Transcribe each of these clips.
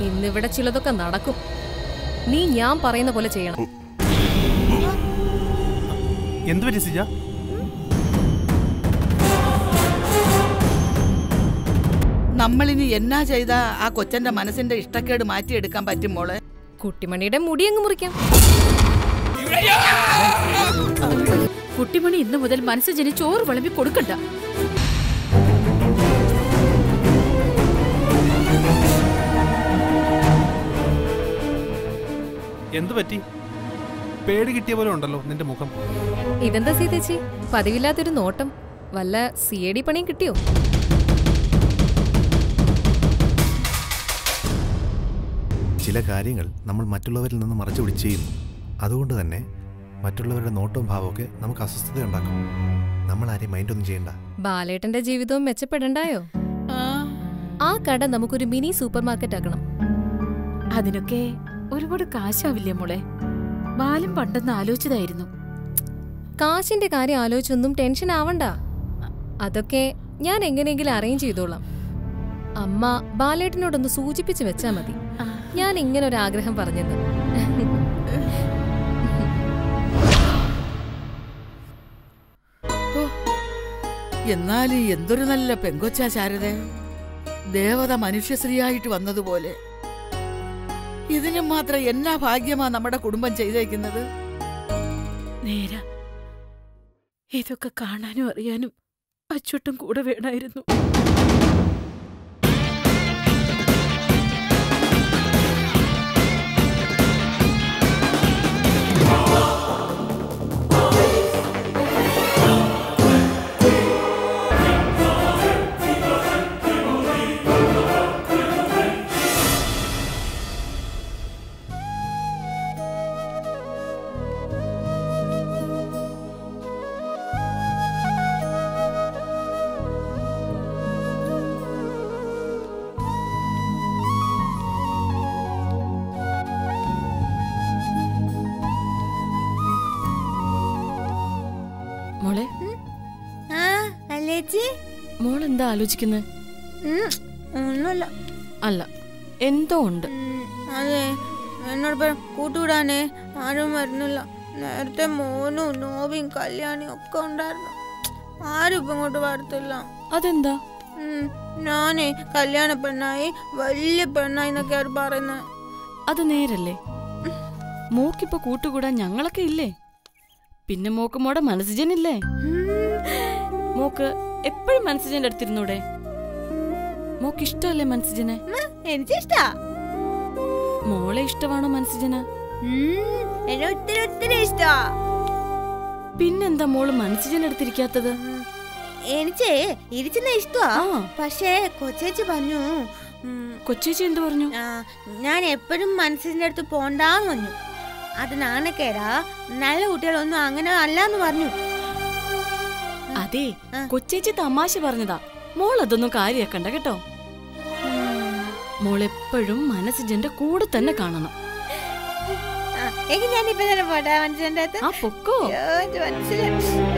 ഇന്നിവിടെ ചിലതൊക്കെ നടക്കും നീ ഞാൻ പറയുന്ന പോലെ ചെയ്യണം എന്ത് പറ്റി സിജ നമ്മളിനി എന്നാ ചെയ്താ ആ കൊച്ചന്റെ മനസ്സിന്റെ ഇഷ്ടക്കേട് മാറ്റിയെടുക്കാൻ പറ്റും മോളെ കുട്ടിമണിയുടെ മുടി അങ്ങ് മുറിക്കാം കുട്ടിമണി ഇന്നു മുതൽ മനസ്സ് ചോറ് വിളമ്പി കൊടുക്കണ്ട എന്ത് പറ്റി പേടി കിട്ടിയ പോലെ ഉണ്ടല്ലോ നിന്റെ മുഖം ഇതെന്താ സീതേച്ചി പതിവില്ലാത്തൊരു നോട്ടം വല്ല സി എ ഡി പണിയും കിട്ടിയോ ചില കാര്യങ്ങൾ നമ്മൾ മറ്റുള്ളവരിൽ നിന്ന് മറച്ചു പിടിച്ച് ചെയ്യുന്നു അതുകൊണ്ട് തന്നെ മറ്റുള്ളവരുടെ നോട്ടവും ഭാവമൊക്കെ നമുക്ക് അസ്വസ്ഥത ഉണ്ടാക്കും നമ്മൾ ആരെയും മൈൻഡൊന്നും ചെയ്യണ്ട ബാലേട്ടന്റെ ജീവിതവും മെച്ചപ്പെടണ്ടായോ ആ കട നമുക്കൊരു മിനി സൂപ്പർ മാർക്കറ്റ് ആക്കണം അതിനൊക്കെ ഒരുപാട് കാശാവില്ലേ മോളെ ബാലം പണ്ടെന്ന് ആലോചിച്ചതായിരുന്നു കാശിന്റെ കാര്യം ആലോചിച്ചൊന്നും ടെൻഷൻ ആവണ്ട അതൊക്കെ ഞാൻ എങ്ങനെയെങ്കിലും അറേഞ്ച് ചെയ്തോളാം അമ്മ ബാലേട്ടനോടൊന്ന് സൂചിപ്പിച്ച് വെച്ചാ മതി ഞാൻ ഇങ്ങനെ ഒരു ആഗ്രഹം പറഞ്ഞത് എന്നാലും എന്തൊരു നല്ല പെങ്കൊച്ചാ ശാരദ ദേവത മനുഷ്യശ്രീയായിട്ട് വന്നതുപോലെ ഇതിന് മാത്രം എന്നാ ഭാഗ്യമാ നമ്മുടെ കുടുംബം ചെയ്തേക്കുന്നത് നേരാ ഇതൊക്കെ കാണാനും അറിയാനും അച്ചോട്ടും കൂടെ വേണമായിരുന്നു മോളെ ആ അല്ലേച്ചി മോൾ എന്താ ആലോചിക്കുന്നത് ഉം, ഒന്നുമില്ല അല്ല എന്തോ ഉണ്ട് ഉം, അതെ എന്നോട് പറ കൂട്ടുകൂടാനേ ആരും വരുന്നില്ല നേരത്തെ മോനും നോബിയും കല്യാണിയും ഒക്കെ ഉണ്ടായിരുന്നു ആരും ഇപ്പൊ ഇങ്ങോട്ട് വരത്തില്ല അതെന്താ ഉം, ഞാനേ കല്യാണ പെണ്ണായി വലിയ പെണ്ണായി എന്നൊക്കെ അവർ പറയുന്നത് അത് നേരല്ലേ മോക്കിപ്പോ കൂട്ടുകൂടാൻ ഞങ്ങളൊക്കെ ഇല്ലേ പിന്നെ മോക്ക് മോടെ മനസ്സുജനില്ലേ മോക്ക് എപ്പോഴും മനസ്സുജന്റെ അടുത്തിരുന്നൂടെ മോക്ക് ഇഷ്ടമല്ലേ മനസ്സുജനെ എനിക്കിഷ്ടാ മോളെ ഇഷ്ടമാണോ മനസ്സുജന എന്നെ ഒത്തിരി ഒത്തിരി ഇഷ്ടാ പിന്നെന്താ മോള് മനസ്സുജന്റെ അടുത്തിരിക്കാത്തത് എനിക്ക് ഇരിച്ചുന്ന ഇഷ്ടമാ ആ പക്ഷേ കൊച്ചേച്ചി പറഞ്ഞു ഉം, കൊച്ചേച്ചി എന്ത് പറഞ്ഞു ആ, ഞാൻ എപ്പോഴും മനസ്സിന്റെ അടുത്ത് പോണ്ടാന്ന് പറഞ്ഞു അത് നാണക്കേടാ നല്ല കുട്ടികളൊന്നും അങ്ങനെ അല്ലാന്ന് പറഞ്ഞു അതെ ആ. കൊച്ചേച്ചി തമാശ പറഞ്ഞതാ മോൾ അതൊന്നും കാര്യാക്കണ്ട കേട്ടോ മോൾ എപ്പോഴും മനസ്സുജന്റെ കൂടെ തന്നെ കാണണം ആ, എങ്കിൽ ഞാൻ ഇപ്പൊ തന്നെ പോട്ടെ മനസ്സിന്റെ അടുത്ത് ആ പൊക്കോ അയ്യോ, ഇത് മനസ്സിലായി.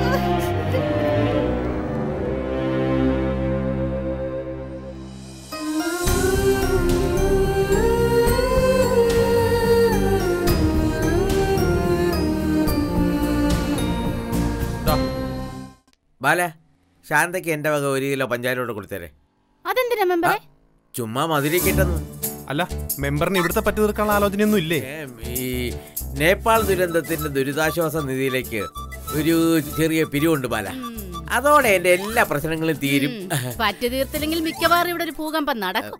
ബാല ശാന്തയ്ക്ക് എന്റെ വക ഒരു കിലോ പഞ്ചായത്തോട് കൊടുത്തേരെ അതെന്തിനാ മെമ്പറെ ചുമ്മാ മധുരി കിട്ടുന്നു അല്ല മെമ്പറിന് ഇവിടുത്തെ പറ്റി തീർക്കാനുള്ള ആലോചനയൊന്നും ഇല്ലേ ഈ നേപ്പാൾ ദുരന്തത്തിന്റെ ദുരിതാശ്വാസ നിധിയിലേക്ക് ഒരു ചെറിയ പിരിവുണ്ട് ബാല അതോടെ എന്റെ എല്ലാ പ്രശ്നങ്ങളും തീരും പറ്റു തീർത്തില്ലെങ്കിൽ മിക്കവാറും ഇവിടെ ഒരു ഭൂകമ്പം നടക്കും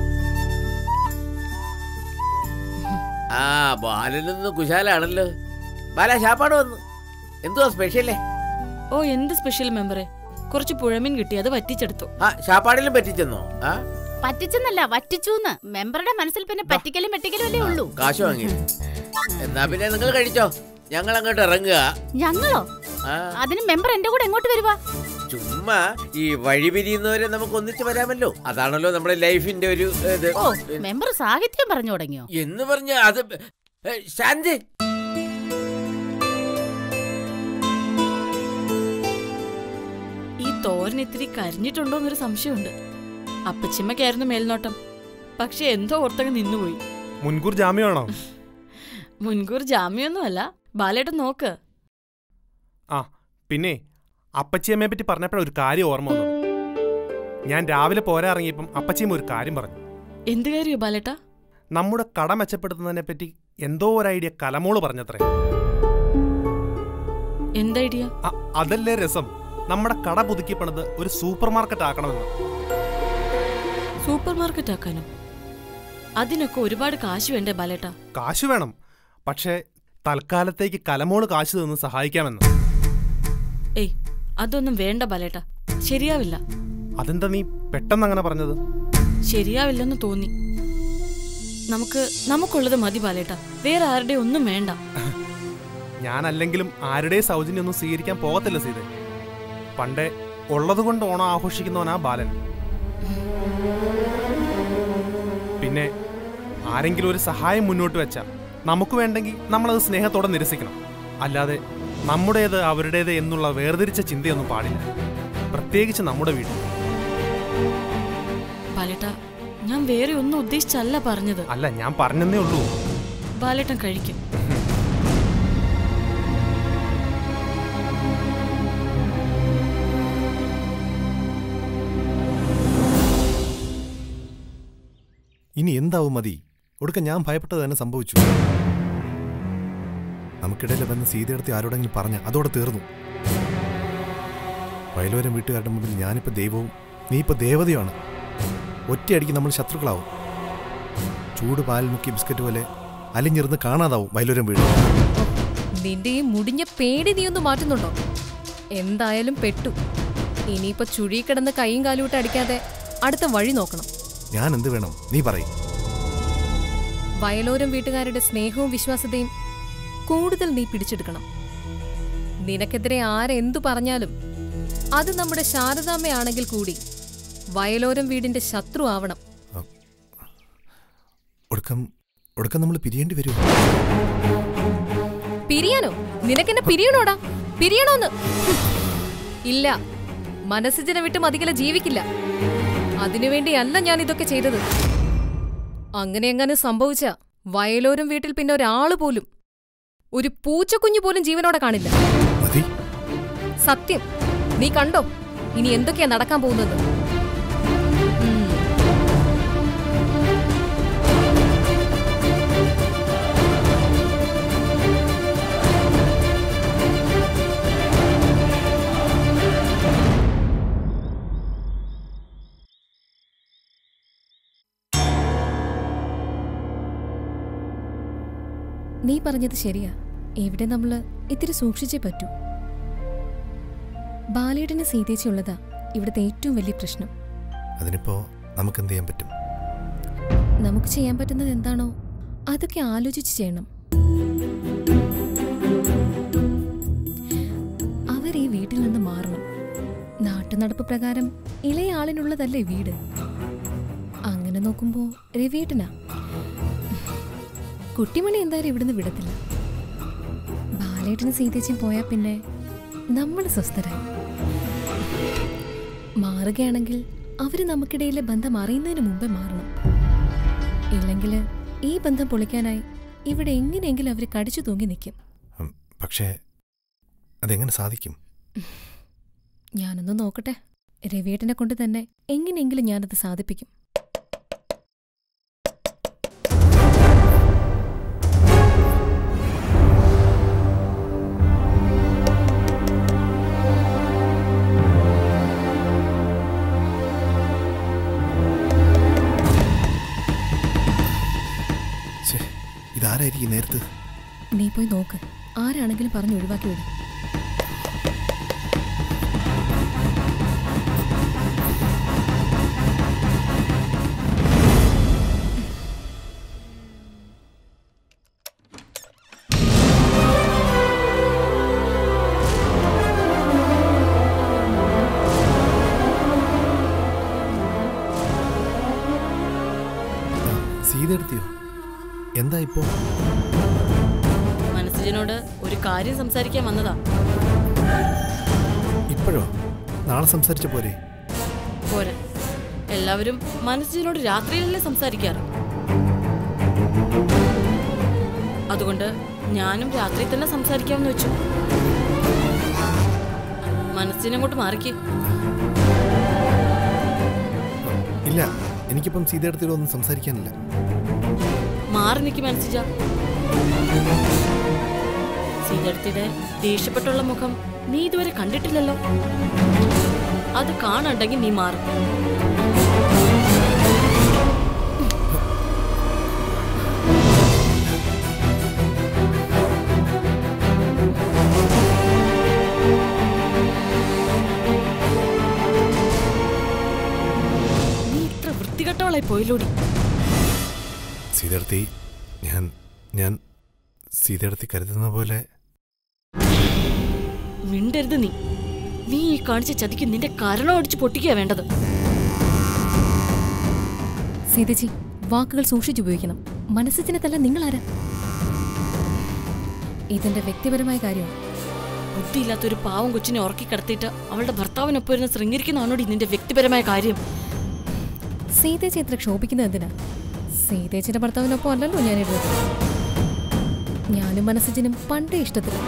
ആ ബാലനൊന്ന് കുശാലാണല്ലോ ബാല ശാപ്പാട് വന്നു എന്തുവാ സ്പെഷ്യലേ ഓ എന്ത് സ്പെഷ്യൽ മെമ്പറെ കുറച്ച് പുഴമീൻ കിട്ടി അത് വറ്റിച്ചെടുത്തു ആ ശാപ്പാടിലും പറ്റിച്ചെന്നോ ആ പറ്റിച്ചെന്നല്ല വറ്റിച്ചൂന്ന് മെമ്പറുടെ മനസ്സിൽ പിന്നെ പറ്റിക്കലും വെട്ടിക്കലും അല്ലേ ഉള്ളൂ കാശ് വാങ്ങി എന്നാ പിന്നെ നിങ്ങൾ കഴിച്ചോ ഞങ്ങൾ അങ്ങോട്ട് ഇറങ്ങുക ഞങ്ങളോ ആ അതിന് മെമ്പർ എന്റെ കൂടെ എങ്ങോട്ട് വരുവാ ചുമ്മാ ഈ വഴി പിരിയുന്നവരെ നമുക്ക് ഒന്നിച്ച് വരാമല്ലോ അതാണല്ലോ നമ്മുടെ ലൈഫിന്റെ ഒരു ഇത് ഓ മെമ്പർ സാഹിത്യം പറഞ്ഞു തുടങ്ങിയോ എന്ന് പറഞ്ഞ അത് ഏ, ശാന്തി ഈ തോരൻ ഇത്തിരി കരിഞ്ഞിട്ടുണ്ടോ എന്നൊരു സംശയമുണ്ട് അപ്പച്ചിമ്മക്കായിരുന്നു മേൽനോട്ടം പക്ഷെ എന്തോ ഓർത്തങ്ങ് നിന്നുപോയി മുൻകൂർ ജാമ്യമാണോ മുൻകൂർ ജാമ്യമൊന്നുമല്ല ബാലേട്ടൻ നോക്ക് ആ പിന്നെ അപ്പച്ചിയമ്മയെ പറ്റി പറഞ്ഞപ്പോഴാണ് ഒരു കാര്യം ഓർമ്മ വന്നത് ഞാൻ രാവിലെ പോരാ ഇറങ്ങിയപ്പം അപ്പച്ചിയമ്മ ഒരു കാര്യം പറഞ്ഞു എന്ത് കാര്യോ ബാലേട്ടാ നമ്മുടെ കട മെച്ചപ്പെടുത്തുന്നതിനെ പറ്റി എന്തോ ഒരു ഐഡിയ കലമോള് പറഞ്ഞത്രേ എന്ത് ഐഡിയ അ- അതല്ലേ രസം നമ്മുടെ കട പുതുക്കി പണിത് ഒരു സൂപ്പർ മാർക്കറ്റ് ആക്കണമെന്ന് സൂപ്പർ മാർക്കറ്റ് ആക്കാനോ അതിനൊക്കെ ഒരുപാട് കാശ് വേണ്ടേ ബാലേട്ടാ കാശ് വേണം പക്ഷേ തൽക്കാലത്തേക്ക് കലമോള് കാശ് തന്ന് സഹായിക്കാമെന്ന് ഏയ് അതൊന്നും വേണ്ട ബാലേട്ടാ ശരിയാവില്ല അതെന്താ നീ പെട്ടെന്ന് അങ്ങനെ പറഞ്ഞത് ശരിയാവില്ലെന്ന് തോന്നി നമുക്ക് നമുക്കുള്ളത് മതി ബാലേട്ടാ വേറെ ആരുടെ ഒന്നും വേണ്ട ഞാനല്ലെങ്കിലും ആരുടെയും സൗജന്യമൊന്നും സ്വീകരിക്കാൻ പോകത്തില്ല സീതെ പണ്ടേ ഉള്ളതുകൊണ്ട് ഓണം ആഘോഷിക്കുന്നവനാ ബാലൻ പിന്നെ ആരെങ്കിലും ഒരു സഹായം മുന്നോട്ട് വെച്ചാൽ നമുക്ക് വേണ്ടെങ്കിൽ നമ്മളത് സ്നേഹത്തോടെ നിരസിക്കണം അല്ലാതെ നമ്മുടേത് അവരുടേത് എന്നുള്ള വേർതിരിച്ച ചിന്തയൊന്നും പാടില്ല പ്രത്യേകിച്ച് നമ്മുടെ വീട്ടിൽ ബാലേട്ടാ ഞാൻ വേറെ ഒന്നും ഉദ്ദേശിച്ചല്ല പറഞ്ഞത് അല്ല ഞാൻ പറഞ്ഞെന്നേ ഉള്ളൂ ബാലേട്ടൻ കഴിക്കും ഇനി എന്താവും മതി ഒടുക്ക ഞാൻ ഭയപ്പെട്ടത് തന്നെ സംഭവിച്ചു നമുക്കിടയിൽ വന്ന് സീതയെടുത്ത് ആരോടെങ്കിലും പറഞ്ഞ അതോടെ തീർന്നു വയലോരം വീട്ടുകാരുടെ മുമ്പിൽ ഞാനിപ്പോൾ ദൈവവും നീ ഇപ്പോൾ ദേവതയുമാണ് ഒറ്റയടിക്ക് നമ്മൾ ശത്രുക്കളാവും ചൂട് പാലിൽ മുക്കി ബിസ്ക്കറ്റ് പോലെ അലിഞ്ഞിരുന്ന് കാണാതാവും വയലോരം വീട് നിന്റെ ഈ മുടിഞ്ഞ പേടി നീ ഒന്ന് മാറ്റുന്നുണ്ടോ എന്തായാലും പെട്ടു ഇനിയിപ്പോ ചുഴി കിടന്ന് കൈയും കാലും ഇട്ട് അടിക്കാതെ അടുത്ത വഴി നോക്കണം ഞാൻ എന്ത് വേണം നീ പറയും വയലോരം വീട്ടുകാരുടെ സ്നേഹവും വിശ്വാസതയും കൂടുതൽ നീ പിടിച്ചെടുക്കണം നിനക്കെതിരെ ആരെന്തു പറഞ്ഞാലും അത് നമ്മുടെ ശാരദാമ്മയാണെങ്കിൽ കൂടി വയലോരം വീടിന്റെ ശത്രു ആവണം ഒടുക്കം ഒടുക്കം നമ്മൾ പിരിയേണ്ടി വരുമോ പിരിയാനോ നിനക്കെന്നെ പിരിയണോടാ പിരിയണോന്ന് ഹും. ഇല്ല മനസ്സിജനെ വിട്ട് മതികല ജീവിക്കില്ല അതിനുവേണ്ടിയല്ല ഞാൻ ഇതൊക്കെ ചെയ്തത് അങ്ങനെ എങ്ങനെ സംഭവിച്ച വയലോരം വീട്ടിൽ പിന്നെ ഒരാള് പോലും ഒരു പൂച്ചക്കുഞ്ഞു പോലും ജീവനോടെ കാണില്ല മതി സത്യം നീ കണ്ടോ ഇനി എന്തൊക്കെയാ നടക്കാൻ പോകുന്നത് ഉം. നീ പറഞ്ഞത് ശരിയാ ഇവിടെ നമ്മള് ഇത്തിരി സൂക്ഷിച്ചേ പറ്റൂ ബാലേട്ടന് സീതേച്ചിയുള്ളതാ ഇവിടുത്തെ ഏറ്റവും വലിയ പ്രശ്നം അതിനിപ്പോ നമുക്ക് എന്ത് ചെയ്യാൻ പറ്റും നമുക്ക് ചെയ്യാൻ പറ്റുന്നത് എന്താണോ അതൊക്കെ ആലോചിച്ച് ചെയ്യണം അവർ ഈ വീട്ടിൽ നിന്ന് മാറണം നാട്ടുനടപ്പ് പ്രകാരം ഇളയ ആളിനുള്ളതല്ലേ വീട് അങ്ങനെ നോക്കുമ്പോ രവിയേട്ടനാ കുട്ടിമണി എന്തായാലും ഇവിടുന്ന് വിടത്തില്ല ബാലേട്ടന് സീതേച്ചും പോയാൽ പിന്നെ നമ്മൾ സ്വസ്ഥരായി മാറുകയാണെങ്കിൽ അവര് നമുക്കിടയിലെ ബന്ധം അറിയുന്നതിന് മുമ്പേ മാറണം ഇല്ലെങ്കിൽ ഈ ബന്ധം പൊളിക്കാനായി ഇവിടെ എങ്ങനെയെങ്കിലും അവർ കടിച്ചു തൂങ്ങി നിൽക്കും ഉം, പക്ഷേ അതെങ്ങനെ സാധിക്കും ഞാനൊന്ന് നോക്കട്ടെ രവിയേട്ടനെ കൊണ്ട് തന്നെ എങ്ങനെയെങ്കിലും ഞാനത് സാധിപ്പിക്കും ഛേ, ഇതാരായിരിക്കും നേരത്ത് നീ പോയി നോക്ക് ആരാണെങ്കിലും പറഞ്ഞ് ഒഴിവാക്കി വിടും സീത എടുത്തിയോ എന്താ ഇപ്പോ മനസ്സിനോട് ഒരു കാര്യം സംസാരിക്കാൻ വന്നതാ ഇപ്പോഴോ നാളെ സംസാരിച്ച പോരെ പോരെ എല്ലാവരും മനസ്സിനോട് രാത്രിയിലല്ലേ സംസാരിക്കാറ് അതുകൊണ്ട് ഞാനും രാത്രി തന്നെ സംസാരിക്കാമെന്ന് വെച്ചു മനസ്സിനങ്ങോട്ട് മാറിക്കേ ഇല്ല എനിക്കിപ്പം സീതയുടെ ഒന്നും സംസാരിക്കാനില്ല മാറി നിൽക്കി മനസ്സിച്ച സീതടുത്തിടെ ദേഷ്യപ്പെട്ടുള്ള മുഖം നീ ഇതുവരെ കണ്ടിട്ടില്ലല്ലോ അത് കാണണ്ടെങ്കിൽ നീ മാറും നീ ഇത്ര വൃത്തികെട്ടവളായി പോയില്ലോടി സീതടുത്തി ഞാൻ ഞാൻ സീതടുത്തി കരുതുന്ന പോലെ മിണ്ടരുത് നീ നീ ഈ കാണിച്ച ചതിക്ക് നിന്റെ കരണം അടിച്ച് പൊട്ടിക്കുക വേണ്ടത് സീതച്ചി വാക്കുകൾ സൂക്ഷിച്ചുപയോഗിക്കണം മനസ്സിനത്തല്ല നിങ്ങളാരാ ഇതെന്റെ വ്യക്തിപരമായ കാര്യമാണ് ബുദ്ധിയില്ലാത്ത ഒരു പാവം കൊച്ചിനെ ഉറക്കി കിടത്തിയിട്ട് അവളുടെ ഭർത്താവിനൊപ്പം ഇരുന്ന് ശൃംഗരിക്കുന്നതാണോടി നിന്റെ വ്യക്തിപരമായ കാര്യം സീതേച്ചി ഇത്ര ക്ഷോഭിക്കുന്നത് എന്തിനാ സീതേച്ചിയുടെ ഭർത്താവിനൊപ്പം അല്ലല്ലോ ഞാനിരുന്നത് ഞാനും മനസ്സിനും പണ്ടേ ഇഷ്ടത്തില്ല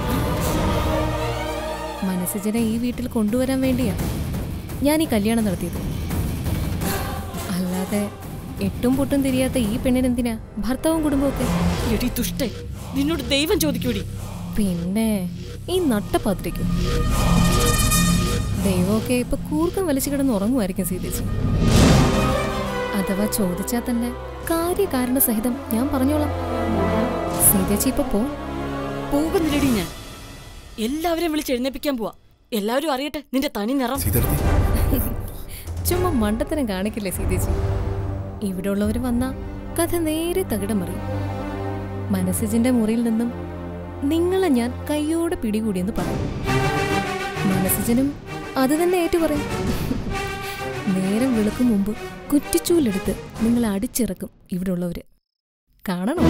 മനസ്സിനെ ഈ വീട്ടിൽ കൊണ്ടുവരാൻ വേണ്ടിയാ ഞാൻ ഈ കല്യാണം നടത്തിയത് അല്ലാതെ എട്ടും പൊട്ടും തിരിയാത്ത ഈ പെണ്ണിനെന്തിനാ ഭർത്താവും കുടുംബമൊക്കെ എടി തുഷ്ടേ നിന്നോട് ദൈവം ചോദിക്കൂടി പിന്നെ ഈ നട്ടപാത്രിക്കും ദൈവമൊക്കെ ഇപ്പൊ കൂർക്കം വലിച്ചു കിടന്ന് ഉറങ്ങുമായിരിക്കും സീതേച്ചി അഥവാ ചോദിച്ചാൽ തന്നെ കാര്യകാരണ സഹിതം ഞാൻ പറഞ്ഞോളാം സീതേച്ചി ഇപ്പൊ പോ പോകുന്നില്ലടി ഞാൻ എല്ലാവരെയും വിളിച്ച് എഴുന്നേപ്പിക്കാൻ പോവാ എല്ലാവരും അറിയട്ടെ നിന്റെ തനി നിറം സീതടുത്തി ചുമ്മാ മണ്ടത്തരം കാണിക്കില്ലേ സീതേച്ചി ഇവിടെ ഉള്ളവർ വന്ന കഥ നേരെ തകിടം മറിയും മനസ്സിജിന്റെ മുറിയിൽ നിന്നും നിങ്ങളെ ഞാൻ കയ്യോടെ പിടികൂടിയെന്ന് പറയും മനസ്സിജനും അത് തന്നെ ഏറ്റു പറയും നേരം വെളുക്കും മുമ്പ് കുറ്റിച്ചൂലെടുത്ത് നിങ്ങളെ അടിച്ചിറക്കും ഇവിടെ ഉള്ളവര് കാണണോ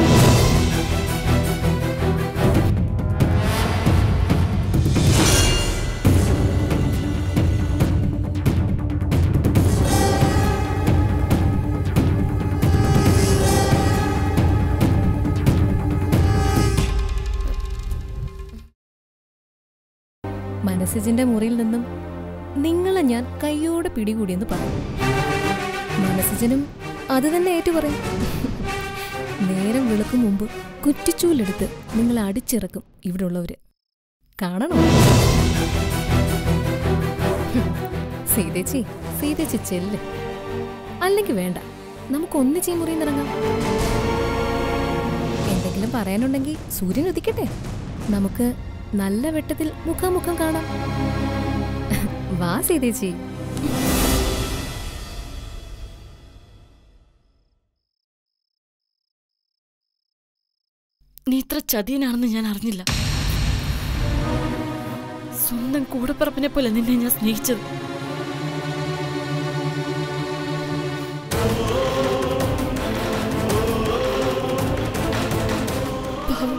മനസ്സിജിന്റെ മുറിയിൽ നിന്നും നിങ്ങളെ ഞാൻ കയ്യോടെ പിടികൂടിയെന്ന് പറയും മനസ്സിജനും അത് തന്നെ ഏറ്റു പറയും നേരം വെളുക്കും മുമ്പ് കുറ്റിച്ചൂലെടുത്ത് നിങ്ങളെ അടിച്ചിറക്കും ഇവിടെ ഉള്ളവര് കാണണോ ഹും. സീതേച്ചി സീതേച്ചി ചെല്ല് അല്ലെങ്കിൽ വേണ്ട നമുക്ക് ഒന്നിച്ച് ഈ മുറിയിൽ നിന്നിറങ്ങാം എന്തെങ്കിലും പറയാനുണ്ടെങ്കിൽ സൂര്യൻ ഉദിക്കട്ടെ നമുക്ക് നല്ല വെട്ടത്തിൽ മുഖാമുഖം കാണാം വാ സീതേച്ചി നീ ഇത്ര ചതിയനാണെന്ന് ഞാൻ അറിഞ്ഞില്ല സ്വന്തം കൂടപ്പറപ്പിനെ പോലെ നിന്നെ ഞാൻ സ്നേഹിച്ചത് പാവം.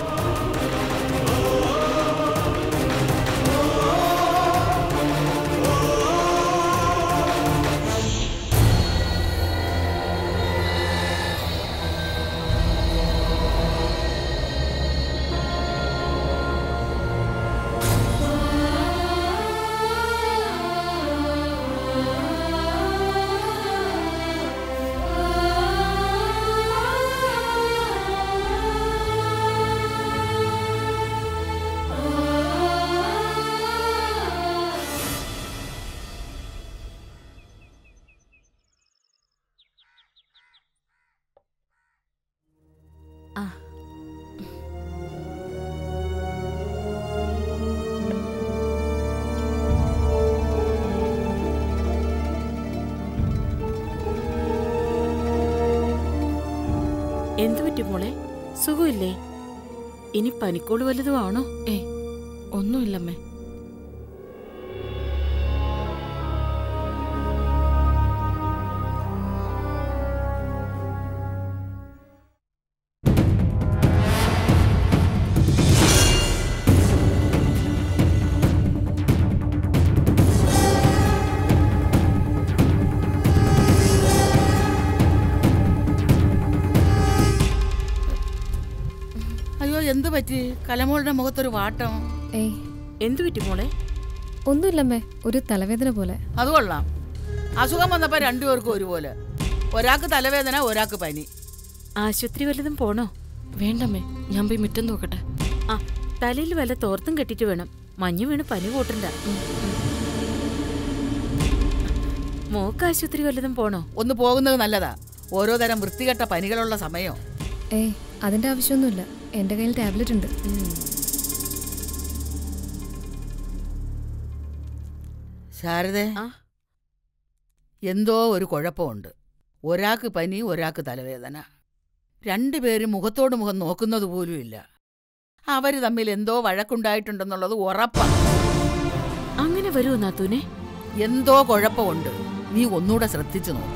എന്തു പറ്റി മോളെ സുഖമില്ലേ ഇനി പനിക്കോട് വലുതും ആണോ ഏ ഒന്നുമില്ലമ്മേ എന്തു പറ്റി കലമോളുടെ മുഖത്തൊരു വാട്ടം ഏയ് എന്തു പറ്റി മോളെ ഒന്നുമില്ലമ്മേ ഒരു തലവേദന പോലെ അത് കൊള്ളാം അസുഖം വന്നപ്പോ രണ്ടുപേർക്കും ഒരുപോലെ ഒരാൾക്ക് തലവേദന ഒരാൾക്ക് പനി ആശുപത്രി വല്ലതും പോണോ വേണ്ടമ്മേ ഞാൻ പോയി മുറ്റം നോക്കട്ടെ ആ തലയിൽ വല്ല തോർത്തും കെട്ടിട്ട് വേണം മഞ്ഞ് വീണ് പനി കൂട്ടണ്ട ഉം, ഉം. മോക്ക് ആശുപത്രി വല്ലതും പോണോ ഒന്ന് പോകുന്നത് നല്ലതാ ഓരോ തരം വൃത്തികെട്ട പനികളുള്ള സമയം ഏയ് അതിന്റെ ആവശ്യമൊന്നുമില്ല എന്റെ കയ്യിൽ ടാബ്ലറ്റ് ഉണ്ട് ശാരദേ ആ? എന്തോ ഒരു കുഴപ്പമുണ്ട് ഒരാൾക്ക് പനി ഒരാൾക്ക് തലവേദന രണ്ടുപേരും മുഖത്തോട് മുഖം നോക്കുന്നത് പോലുമില്ല അവര് തമ്മിൽ എന്തോ വഴക്കുണ്ടായിട്ടുണ്ടെന്നുള്ളത് ഉറപ്പാ അങ്ങനെ വരുമോ നാത്തൂനെ എന്തോ കുഴപ്പമുണ്ട് നീ ഒന്നുകൂടെ ശ്രദ്ധിച്ചു നോക്ക്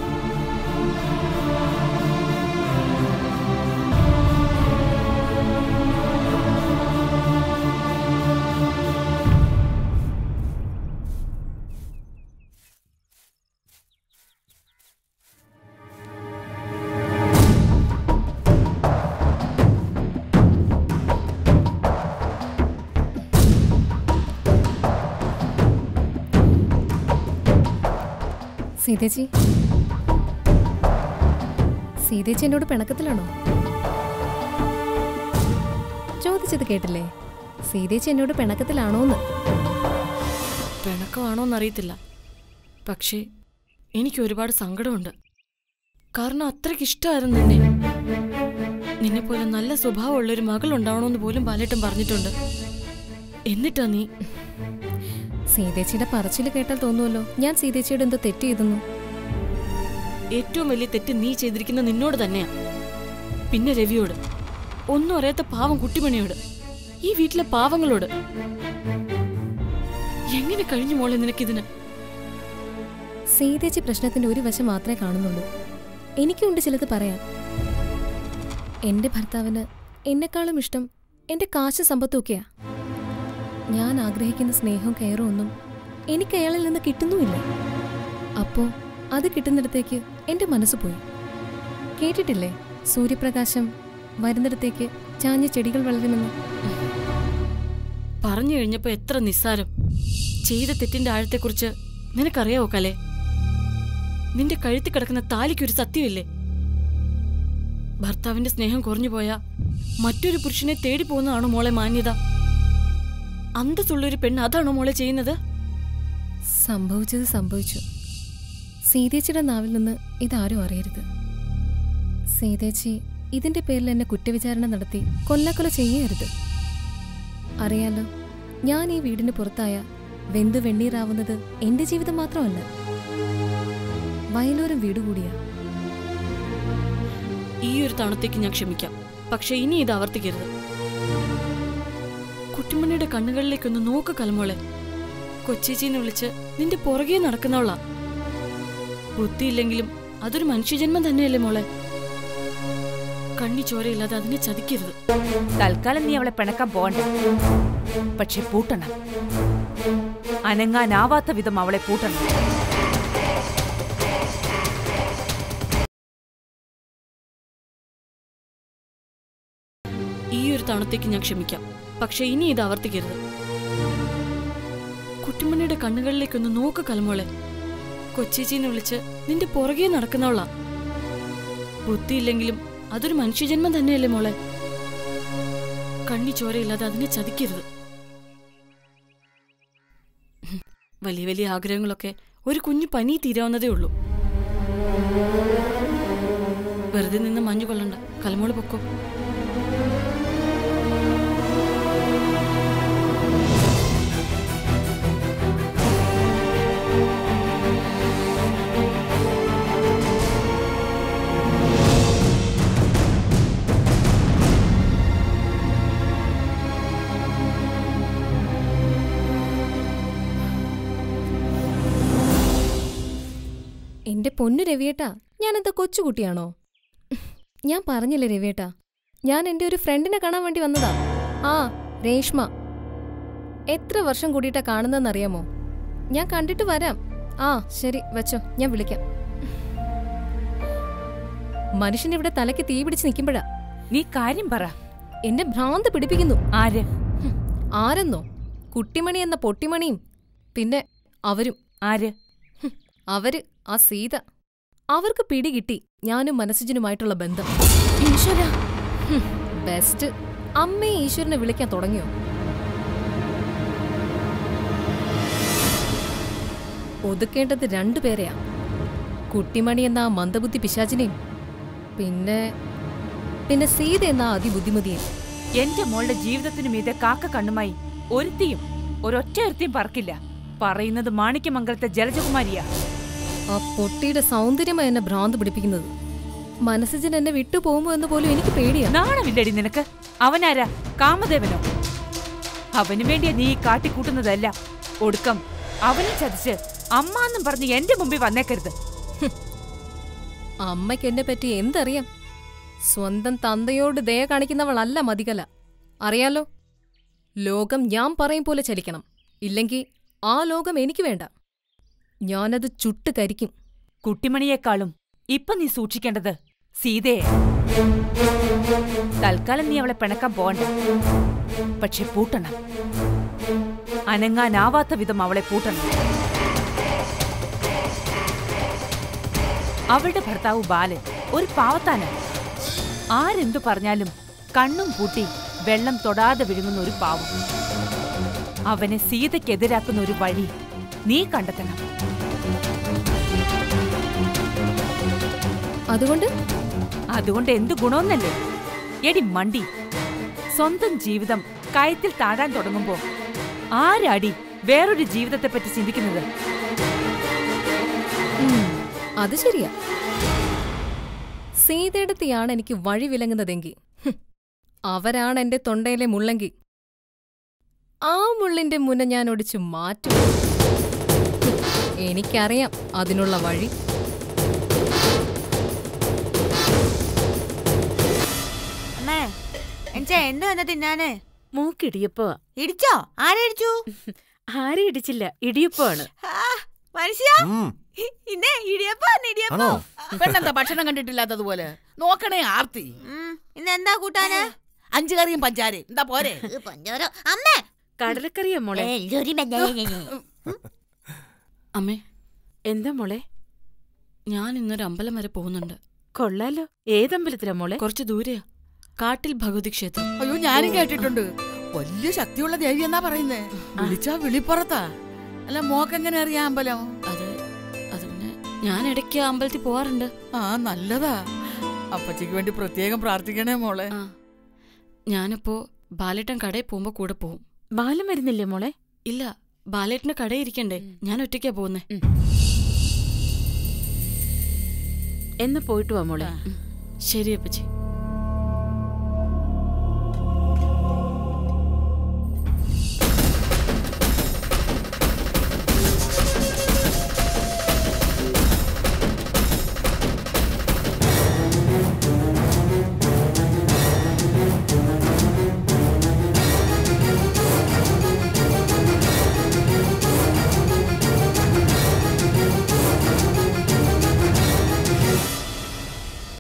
സീതേച്ചി സീതേച്ചി എന്നോട് പിണക്കത്തിലാണോ ചോദിച്ചത് കേട്ടില്ലേ സീതേച്ചി എന്നോട് പിണക്കത്തിലാണോന്ന് പിണക്കമാണോന്നറിയത്തില്ല പക്ഷേ എനിക്ക് ഒരുപാട് സങ്കടമുണ്ട് കാരണം അത്രയ്ക്ക് ഇഷ്ടമായിരുന്നു നിന്നെ നിന്നെ പോലെ നല്ല സ്വഭാവമുള്ളൊരു മകൾ ഉണ്ടാവണമെന്ന് പോലും ബാലേട്ടൻ പറഞ്ഞിട്ടുണ്ട് എന്നിട്ടാ നീ സീതേച്ചിയുടെ പറച്ചിൽ കേട്ടാൽ തോന്നുമല്ലോ ഞാൻ സീതേച്ചിയോട് എന്തോ തെറ്റ് ചെയ്തെന്നു ഏറ്റവും വലിയ തെറ്റ് നീ ചെയ്തിരിക്കുന്ന നിന്നോട് തന്നെയാ പിന്നെ രവിയോട് ഒന്നും അറിയാത്ത പാവം കുട്ടിമണിയോട് ഈ വീട്ടിലെ പാവങ്ങളോട് എങ്ങനെ കഴിഞ്ഞു മോളെ നിനക്കിതിന് സീതേച്ചി പ്രശ്നത്തിന്റെ ഒരു വശം മാത്രമേ കാണുന്നുള്ളൂ എനിക്കുണ്ട് ചിലത് പറയാൻ എന്റെ ഭർത്താവിന് എന്നെക്കാളും ഇഷ്ടം എന്റെ കാശ് സമ്പത്തുമൊക്കെയാ ഞാൻ ആഗ്രഹിക്കുന്ന സ്നേഹവും കെയറും ഒന്നും എനിക്ക് അയാളിൽ നിന്ന് കിട്ടുന്നുമില്ല അപ്പോ അത് കിട്ടുന്നിടത്തേക്ക് എന്റെ മനസ്സ് പോയി കേട്ടിട്ടില്ലേ സൂര്യപ്രകാശം വരുന്നിടത്തേക്ക് ചാഞ്ഞ ചെടികൾ വളരുമെന്ന് പറഞ്ഞു കഴിഞ്ഞപ്പോ എത്ര നിസ്സാരം ചെയ്ത തെറ്റിന്റെ ആഴത്തെക്കുറിച്ച് നിനക്കറിയാവോ കലേ നിന്റെ കഴുത്തി കിടക്കുന്ന താലിക്കൊരു സത്യമില്ലേ ഭർത്താവിന്റെ സ്നേഹം കുറഞ്ഞു പോയാ മറ്റൊരു പുരുഷനെ തേടി പോകുന്നതാണോ മോളെ മാന്യത അന്തസ്സുള്ളൊരു പെണ്ണ് അതാണോ മോളെ ചെയ്യുന്നത് സംഭവിച്ചത് സംഭവിച്ചു സീതേച്ചിയുടെ നാവിൽ നിന്ന് ഇതാരും അറിയരുത് സീതേച്ചി ഇതിന്റെ പേരിൽ എന്നെ കുറ്റവിചാരണ നടത്തി കൊല്ലക്കൊല ചെയ്യരുത് അറിയാലോ ഞാൻ ഈ വീടിന് പുറത്തായ വെന്ത് വെണ്ണീറാവുന്നത് എന്റെ ജീവിതം മാത്രമല്ല വയലോരം വീട് കൂടിയാ ഈ ഒരു തവണത്തേക്ക് ഞാൻ ക്ഷമിക്കാം പക്ഷെ ഇനി ഇത് ആവർത്തിക്കരുത് കുട്ടിമണിയുടെ കണ്ണുകളിലേക്കൊന്ന് നോക്ക് കലമോളെ കൊച്ചേച്ചിന്ന് വിളിച്ച് നിന്റെ പുറകെ നടക്കുന്നവളാ ബുദ്ധിയില്ലെങ്കിലും അതൊരു മനുഷ്യജന്മം തന്നെയല്ലേ മോളെ കണ്ണി ചോരയില്ലാതെ അതിനെ ചതിക്കരുത് തൽക്കാലം നീ അവളെ പിണക്കാൻ പോകണ്ട പക്ഷെ പൂട്ടണം അനങ്ങാനാവാത്ത വിധം അവളെ പൂട്ടണം ഈ ഒരു തവണത്തേക്ക് ഞാൻ ക്ഷമിക്കാം പക്ഷെ ഇനി ഇത് ആവർത്തിക്കരുത് കുട്ടിമണിയുടെ കണ്ണുകളിലേക്കൊന്ന് നോക്ക് കലമോളെ കൊച്ചേച്ചിന്ന് വിളിച്ച് നിന്റെ പുറകെ നടക്കുന്നവളാ ബുദ്ധിയില്ലെങ്കിലും അതൊരു മനുഷ്യജന്മം തന്നെയല്ലേ മോളെ കണ്ണി ചോരയില്ലാതെ അതിനെ ചതിക്കരുത് ഹും, വലിയ വലിയ ആഗ്രഹങ്ങളൊക്കെ ഒരു കുഞ്ഞു പനി തീരാവുന്നതേ ഉള്ളൂ വെറുതെ നിന്ന് മഞ്ഞു കൊള്ളണ്ട കലമോള് പൊക്കോ എന്റെ പൊന്നു രവിയേട്ടാ ഞാൻ എന്താ കൊച്ചുകുട്ടിയാണോ ഞാൻ പറഞ്ഞില്ലേ രവിയേട്ടാ ഞാൻ എന്റെ ഒരു ഫ്രണ്ടിനെ കാണാൻ വേണ്ടി വന്നതാ ആ രേഷ്മ എത്ര വർഷം കൂടിയിട്ടാ കാണുന്നതെന്നറിയാമോ ഞാൻ കണ്ടിട്ട് വരാം ആ ശരി വെച്ചോ ഞാൻ വിളിക്കാം മനുഷ്യൻ ഇവിടെ തലയ്ക്ക് തീ പിടിച്ച് നിൽക്കുമ്പോഴാ നീ കാര്യം പറ എന്നെ ഭ്രാന്ത് പിടിപ്പിക്കുന്നു ആര് ഹും, ആരെന്നോ കുട്ടിമണി എന്ന പൊട്ടിമണിയും പിന്നെ അവരും ആര് ഹും, അവര് ആ സീത അവർക്ക് പിടികിട്ടി ഞാനും മനസ്സുജനുമായിട്ടുള്ള ബന്ധം ഈശ്വര ഹും, ബെസ്റ്റ് അമ്മയെ ഈശ്വരനെ വിളിക്കാൻ തുടങ്ങിയോ ഒതുക്കേണ്ടത് രണ്ടുപേരെയാ കുട്ടിമണി എന്ന ആ മന്ദബുദ്ധി പിശാചിനെയും പിന്നെ പിന്നെ സീത എന്ന ആ അതിബുദ്ധിമതിയെയും എന്റെ മോളുടെ ജീവിതത്തിന് മീതെ കാക്ക കണ്ണുമായി ഒരുത്തിയും ഒരൊറ്റ ഒരുത്തിയും പറക്കില്ല പറയുന്നത് മാണിക്യമംഗലത്തെ ജലജകുമാരിയാ ആ പൊട്ടിയുടെ സൗന്ദര്യമായി എന്നെ ഭ്രാന്ത് പിടിപ്പിക്കുന്നത് മനസ്സുജൻ എന്നെ വിട്ടുപോകുമോ എന്ന് പോലും എനിക്ക് പേടിയാ നാണമില്ലടി നിനക്ക് അവനാരാ കാമദേവനോ അവനു വേണ്ടിയാ നീ ഈ കാട്ടിക്കൂട്ടുന്നതല്ല ഒടുക്കം അവനെ ചതിച്ച് അമ്മാന്നും പറഞ്ഞ് എന്റെ മുമ്പിൽ വന്നേക്കരുത് അമ്മയ്ക്ക് എന്നെ പറ്റി എന്തറിയാം സ്വന്തം തന്തയോട് ദയ കാണിക്കുന്നവളല്ല മതികല അറിയാലോ ലോകം ഞാൻ പറയും പോലെ ചലിക്കണം ഇല്ലെങ്കിൽ ആ ലോകം എനിക്ക് വേണ്ട ഞാനത് ചുട്ട് കരിക്കും കുട്ടിമണിയേക്കാളും ഇപ്പൊ നീ സൂക്ഷിക്കേണ്ടത് സീതയെ തൽക്കാലം നീ അവളെ പിണക്കാൻ പോകണ്ട പക്ഷെ പൂട്ടണം അനങ്ങാനാവാത്ത വിധം അവളെ പൂട്ടണം അവളുടെ ഭർത്താവ് ബാലൻ ഒരു പാവത്താന ആരെന്തു പറഞ്ഞാലും കണ്ണും പൂട്ടി വെള്ളം തൊടാതെ വിഴുങ്ങുന്ന ഒരു പാവം അവനെ സീതയ്ക്കെതിരാക്കുന്ന ഒരു വഴി നീ കണ്ടെത്തണം അതുകൊണ്ട് അതുകൊണ്ട് എന്ത് ഗുണമെന്നല്ലേ എടി മണ്ടി സ്വന്തം ജീവിതം കയത്തിൽ താഴാൻ തുടങ്ങുമ്പോ ആരാടി വേറൊരു ജീവിതത്തെപ്പറ്റി ചിന്തിക്കുന്നത് ഉം, അത് ശരിയാ സീതയിടത്തെയാണ് എനിക്ക് വഴി വിലങ്ങുന്നതെങ്കിൽ ഹും, അവരാണ് എന്റെ തൊണ്ടയിലെ മുള്ളെങ്കിൽ ആ മുള്ളിന്റെ മുന ഞാൻ ഒടിച്ചു മാറ്റും ഹും, എനിക്കറിയാം അതിനുള്ള വഴി അമ്മേ എൻചാ എന്ത് വന്ന തിന്നാന് മൂക്കിടിയപ്പോ ഇടിച്ചോ ആരടിച്ചു ആരും ഇടിച്ചില്ല ഇടിയപ്പമാണ് മനുഷ്യ ഉം. ഇന്നേ ഇടിയപ്പോ ഇടിയപ്പോ ആണോ പെണ്ണെന്താ ഭക്ഷണം കണ്ടിട്ടില്ലാത്തതുപോലെ നോക്കണേ ആർത്തി ഇന്ന് എന്താ കൂട്ടാന് അഞ്ചു കറിയും പഞ്ചാരയും എന്താ പോരെ പഞ്ചാര അമ്മേ കടലക്കറിയാ മോളെ അമ്മേ എന്താ മോളെ ഞാൻ ഇന്നൊരു അമ്പലം വരെ പോകുന്നുണ്ട് കൊള്ളാലോ ഏതമ്പലത്തിലാ മോളെ കുറച്ച് ദൂരെയാ കാട്ടിൽ ഭഗവതി ക്ഷേത്രം അയ്യോ ഞാനും കേട്ടിട്ടുണ്ട് വലിയ ശക്തിയുള്ള ദേവി എന്നാ പറയുന്നേ വിളിച്ചാ വിളിപ്പുറത്താ അല്ല മോക്കെങ്ങനെ അറിയാം അമ്പലം അത് അത് പിന്നെ ഞാൻ ഇടയ്ക്ക് ആ അമ്പലത്തിൽ പോവാറുണ്ട് ആ നല്ലതാ അപ്പച്ചിക്ക് വേണ്ടി പ്രത്യേകം പ്രാർത്ഥിക്കണേ മോളെ ആ ഞാനിപ്പോ ബാലേട്ടൻ കടയിൽ പോകുമ്പോ കൂടെ പോവും ബാലം വരുന്നില്ലേ മോളെ ഇല്ല ബാലേട്ടന് കടയിൽ ഇരിക്കണ്ടേ ഞാൻ ഒറ്റയ്ക്കാ പോകുന്നേ എന്ന് പോയിട്ട് വാ മോളെ ശരി അപ്പച്ചി